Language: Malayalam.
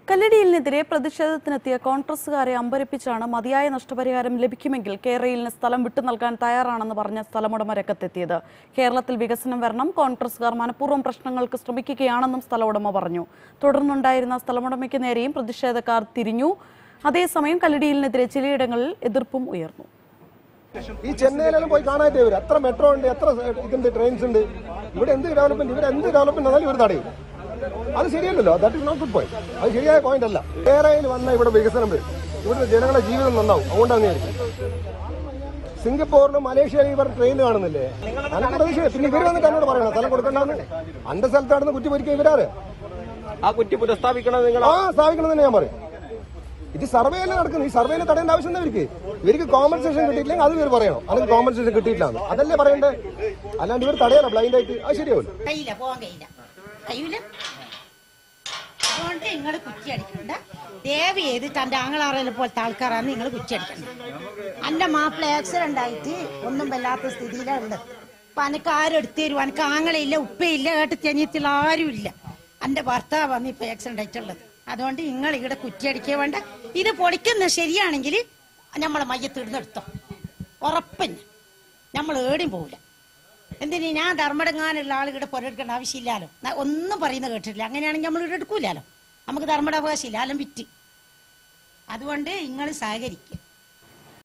കല്ലടിയിലിനെതിരെ പ്രതിഷേധത്തിനെത്തിയ കോൺഗ്രസുകാരെ അമ്പരപ്പിച്ചാണ് മതിയായ നഷ്ടപരിഹാരം ലഭിക്കുമെങ്കിൽ കേരളയിലിന് സ്ഥലം വിട്ടു നൽകാൻ തയ്യാറാണെന്ന് പറഞ്ഞ സ്ഥലമുടമ രംഗത്തെത്തിയത് കേരളത്തിൽ വികസനം വരണം കോൺഗ്രസുകാർ മനഃപൂർവ്വം പ്രശ്നങ്ങൾക്ക് ശ്രമിക്കുകയാണെന്നും സ്ഥലമുടമ പറഞ്ഞു തുടർന്നുണ്ടായിരുന്ന സ്ഥലമുടമയ്ക്ക് നേരെയും പ്രതിഷേധക്കാർ തിരിഞ്ഞു അതേസമയം കല്ലടിയിലിനെതിരെ ചിലയിടങ്ങളിൽ എതിർപ്പും ഉയർന്നു ഈ ചെന്നൈയിലെല്ലാം പോയി കാണാനായിട്ട് വരും എത്ര മെട്രോ ഉണ്ട് എത്ര ഇതുണ്ട് ട്രെയിൻസ് ഉണ്ട് ഇവിടെ എന്ത് ഡെവലപ്മെന്റ് ഇവിടെ എന്ത് ഡെവലപ്മെന്റ് വന്നാലും ഇവർ തടയും അത് ശരിയല്ലല്ലോ that is not good point അത് ശരിയായ പോയിന്റ് അല്ല കേരളയിൽ വന്ന ഇവിടെ വികസനം വരും ഇവിടുത്തെ ജനങ്ങളുടെ ജീവിതം നന്നാവും അതുകൊണ്ടാണ് ഞാൻ സിംഗപ്പൂരിലും മലേഷ്യയിലും ഇവർ ട്രെയിൻ കാണുന്നില്ലേ അനക്ക് പ്രതീക്ഷ പിന്നെ ഇവർ വന്നിട്ട് എന്നോട് പറയണം സ്ഥലം കൊടുക്കണ്ടെന്ന് അന്റെ സ്ഥലത്താണെന്ന് കുറ്റി പൊരിക്കുക ഇവരാറ് ആ കുറ്റി പുനഃസ്ഥാപിക്കണം നിങ്ങൾ ആ സ്ഥാപിക്കണം തന്നെ ഞാൻ പറയും ഇത് സർവേ അല്ലേ നടക്കുന്നത് ഈ സർവേനെ തടയേണ്ട ആവശ്യം എന്താ ഇവർക്ക് ഇവർക്ക് കോമ്പൻസേഷൻ കിട്ടിയില്ലെങ്കിൽ അത് ഇവർ പറയണം അതിന് കോമ്പൻസേഷൻ കിട്ടിയിട്ടില്ല അതല്ലേ പറയണ്ടേ അല്ലാണ്ട് ഇവർ തടയണം ബ്ലൈൻഡ് ആയിട്ട് അത് ശരിയാവില്ല കഴിയില്ല പോകാൻ കഴിയില്ല കഴിയൂല അതുകൊണ്ട് നിങ്ങൾ കുറ്റി അടിക്കണ്ട ദയവ് ചെയ്ത് തന്റെ ആങ്ങളാറയിലെ പോലത്തെ ആൾക്കാരാണ് നിങ്ങൾ കുറ്റി അടിക്കണ്ട എന്റെ മാപ്പിള ആക്സിഡന്റ് ആയിട്ട് ഒന്നും വല്ലാത്ത സ്ഥിതിയിലാണ് ഉള്ളത് അപ്പൊ അനക്ക് ആരും എടുത്തു തരും അനക്ക് ആങ്ങളയില്ല ഉപ്പയില്ല ഏട്ട് തെഞ്ഞത്തില്ല ആരും ഇല്ല എന്റെ ഭർത്താവാണ് ഇപ്പൊ ആക്സിഡന്റ് ആയിട്ടുള്ളത് അതുകൊണ്ട് നിങ്ങൾ ഇവിടെ കുറ്റി അടിക്കുക വേണ്ട ഇത് പൊളിക്കുന്നത് ശരിയാണെങ്കിൽ നമ്മളെ മയ്യത്ത് ഇടുന്നെടുത്തോ ഉറപ്പന്നെ നമ്മൾ ഏടിയും പോവില്ല എന്തിനീ ഞാൻ ധർമ്മടങ്ങാനുള്ള ആളുകളുടെ പുരടുക്കേണ്ട ആവശ്യമില്ലല്ലോ ന- ഒന്നും പറയുന്നത് കേട്ടിട്ടില്ല അങ്ങനെയാണെങ്കിൽ നമ്മൾ ഇവിടെ എടുക്കൂലല്ലോ നമുക്ക് ധർമ്മട അവകാശം ഇല്ല അലം വിറ്റ് അതുകൊണ്ട് നിങ്ങൾ സഹകരിക്കുക